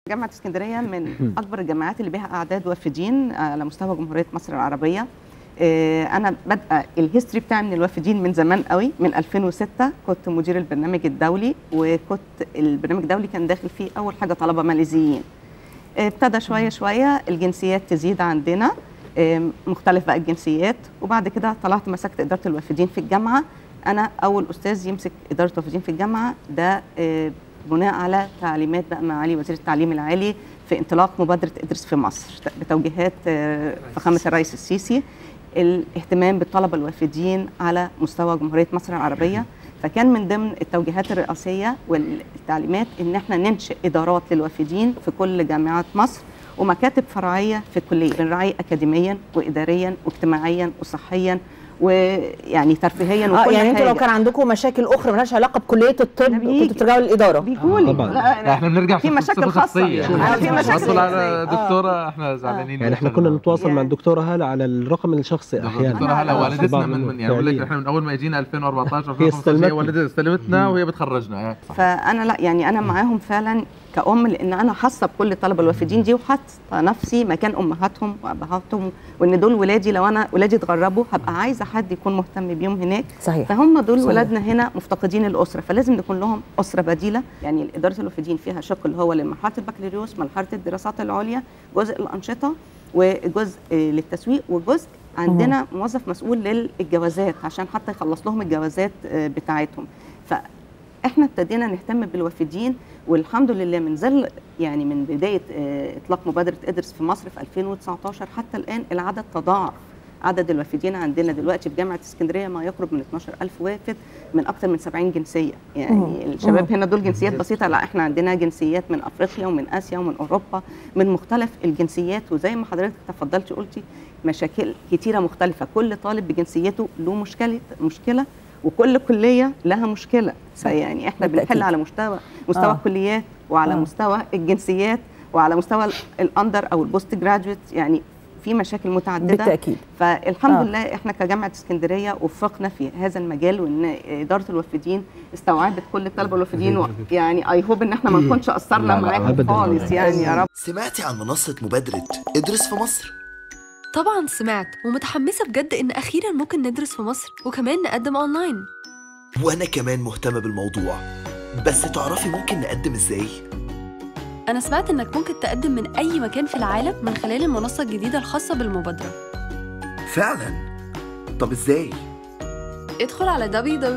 جامعة اسكندرية من أكبر الجامعات اللي بها أعداد وافدين على مستوى جمهورية مصر العربية آه، أنا بادئة الهيستوري بتاعي من الوافدين من زمان قوي من 2006 كنت مدير البرنامج الدولي وكنت البرنامج الدولي كان داخل فيه أول حاجة طلبة ماليزيين آه، ابتدى شوية شوية الجنسيات تزيد عندنا آه، مختلف بقى الجنسيات وبعد كده طلعت مسكت إدارة الوافدين في الجامعة أنا أول أستاذ يمسك إدارة الوافدين في الجامعة ده آه، بناء على تعليمات بقى معالي وزير التعليم العالي في انطلاق مبادره ادرس في مصر بتوجيهات آه، فخامه الرئيس السيسي الاهتمام بالطلبه الوافدين على مستوى جمهوريه مصر العربيه فكان من ضمن التوجيهات الرئاسيه والتعليمات ان احنا ننشئ ادارات للوافدين في كل جامعات مصر ومكاتب فرعيه في الكليه بنراعي اكاديميا واداريا واجتماعيا وصحيا ويعني ترفيهيا اه وكل يعني انتوا لو حاجة. كان عندكم مشاكل اخرى مالهاش علاقه بكليه الطب بيجي. كنتوا ترجعوا للاداره بيقول لي طبعاً. لا، لا احنا بنرجع في مشاكل صفة خاصة شخصية. يعني. احنا آه، في مشاكل بندخل على شخصية. دكتورة احنا زعلانين يعني احنا كنا نتواصل مع يعني- الدكتوره هاله على الرقم الشخصي دكتورة احيانا هلا أنا- والدتنا بعض من من يعني بقول لك فعلياً. احنا من اول ما اجينا 2014 هي 2015 استلمتنا. هي والدتها استلمتنا وهي بتخرجنا إيه. فانا لا يعني انا معاهم فعلا كأم لان انا حاسه بكل الطلبه الوافدين دي وحاطه نفسي مكان امهاتهم وابهاتهم وان دول ولادي لو انا ولادي اتغربوا هبقى عايزه حد يكون مهتم بيهم هناك صحيح فهم دول صحيح. ولادنا هنا مفتقدين الاسره فلازم نكون لهم اسره بديله يعني اداره الوافدين فيها شق اللي هو لمرحله البكالوريوس مرحله الدراسات العليا جزء الانشطه وجزء آه، للتسويق وجزء عندنا موظف مسؤول للجوازات عشان حتى يخلص لهم الجوازات آه، بتاعتهم فاحنا ابتدينا نهتم بالوافدين والحمد لله من ظل يعني من بدايه آه، اطلاق مبادره ادرس في مصر في 2019 حتى الان العدد تضاعف عدد الوافدين عندنا دلوقتي في جامعه اسكندريه ما يقرب من 12000 وافد من اكثر من 70 جنسيه مم. يعني الشباب هنا دول جنسيات بسيطه لا احنا عندنا جنسيات من افريقيا ومن اسيا ومن اوروبا من مختلف الجنسيات وزي ما حضرتك تفضلتي قلتي مشاكل كتيره مختلفه كل طالب بجنسيته له مشكله مشكله وكل كليه لها مشكله يعني احنا بالتأكيد. بنحل على مستوى مستوى آه. آه. الكليات وعلى آه. آه. مستوى الجنسيات وعلى مستوى ال- الاندر او البوست جراجويت يعني في مشاكل متعدده بالتاكيد فالحمد آه. آه. لله احنا كجامعه اسكندريه وفقنا في هذا المجال وان اداره الوافدين استوعبت كل الطلبه الوافدين و- يعني اي هوب ان احنا ما نكونش قصرنا لا، لا، معاهم أبداً. خالص يعني يا رب سمعتي عن منصة مبادرة ادرس في مصر؟ طبعا سمعت ومتحمسة بجد إن أخيرا ممكن ندرس في مصر وكمان نقدم أونلاين وأنا كمان مهتمة بالموضوع بس تعرفي ممكن نقدم ازاي؟ أنا سمعت إنك ممكن تقدم من أي مكان في العالم من خلال المنصة الجديدة الخاصة بالمبادرة فعلا طب ازاي؟ ادخل على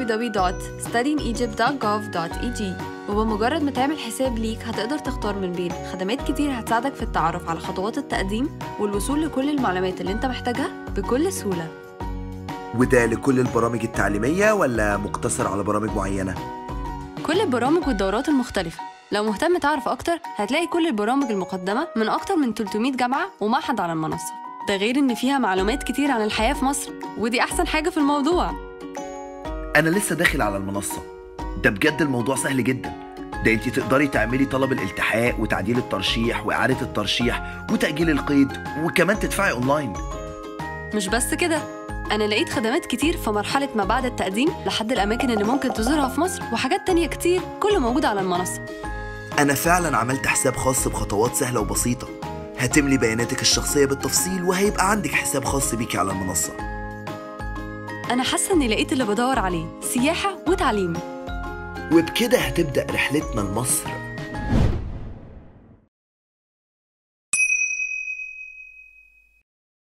www.studyinegypt.gov.eg وبمجرد ما تعمل حساب ليك هتقدر تختار من بين خدمات كتير هتساعدك في التعرف على خطوات التقديم والوصول لكل المعلومات اللي انت محتاجها بكل سهولة وده لكل البرامج التعليمية ولا مقتصر على برامج معينة؟ كل البرامج والدورات المختلفة لو مهتم تعرف أكتر هتلاقي كل البرامج المقدمة من أكتر من 300 جامعة ومعهد على المنصة ده غير إن فيها معلومات كتير عن الحياة في مصر ودي أحسن حاجة في الموضوع أنا لسه داخل على المنصة ده بجد الموضوع سهل جدا ده انت تقدري تعملي طلب الالتحاق وتعديل الترشيح وإعادة الترشيح وتأجيل القيد وكمان تدفعي أونلاين مش بس كده أنا لقيت خدمات كتير في مرحلة ما بعد التقديم لحد الأماكن اللي ممكن تزورها في مصر وحاجات تانية كتير كله موجود على المنصة أنا فعلا عملت حساب خاص بخطوات سهلة وبسيطة هتملي بياناتك الشخصية بالتفصيل وهيبقى عندك حساب خاص بيكي على المنصة أنا حاسة إني لقيت اللي بدور عليه سياحة وتعليم وبكده هتبدأ رحلتنا لمصر